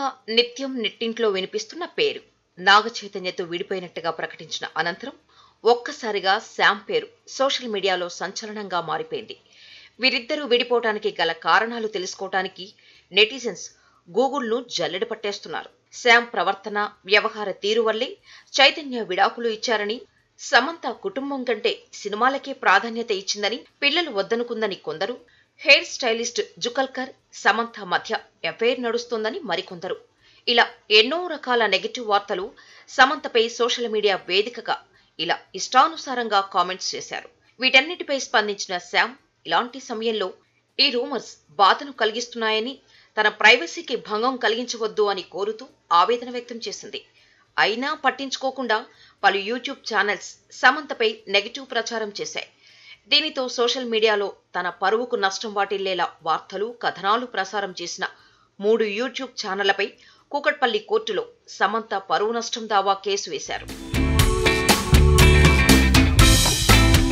నిత్యం నెట్టింట్లో వినిపిస్తున్న పేరు నాగ చైతన్యతో విడిపోయినట్టుగా ప్రకటించిన అనంతరం ఒక్కసారిగా శామ్ పేరు సోషల్ మీడియాలో సంచలనంగా మారిపోయింది వీరిద్దరూ విడిపోవటానికి గల కారణాలు తెలుసుకోవటానికి నెటిజన్స్ గూగుల్ను జల్లెడ పట్టేస్తున్నారు శామ్ ప్రవర్తన వ్యవహార తీరు వల్లే చైతన్య విడాకులు ఇచ్చారని సమంత కుటుంబం కంటే సినిమాలకే ప్రాధాన్యత ఇచ్చిందని పిల్లలు వద్దనుకుందని కొందరు హెయిర్ స్టైలిస్ట్ జుకల్కర్ సమంత మధ్య ఎఫైర్ నడుస్తోందని మరికొందరు ఇలా ఎన్నో రకాల నెగటివ్ వార్తలు సమంతపై సోషల్ మీడియా వేదికగా ఇలా ఇష్టానుసారంగా కామెంట్స్ చేశారు వీటన్నిటిపై స్పందించిన శామ్ ఇలాంటి సమయంలో ఈ రూమర్స్ బాధను కలిగిస్తున్నాయని తన ప్రైవసీకి భంగం కలిగించవద్దు అని కోరుతూ ఆవేదన వ్యక్తం చేసింది అయినా పట్టించుకోకుండా పలు యూట్యూబ్ ఛానల్స్ సమంతపై నెగటివ్ ప్రచారం చేశాయి దీనితో సోషల్ మీడియాలో తన పరువుకు నష్టం వాటిల్లేలా వార్తలు కథనాలు ప్రసారం చేసిన మూడు యూట్యూబ్ ఛానళ్లపై కూకట్పల్లి కోర్టులో సమంత పరువు నష్టం దావా కేసు వేశారు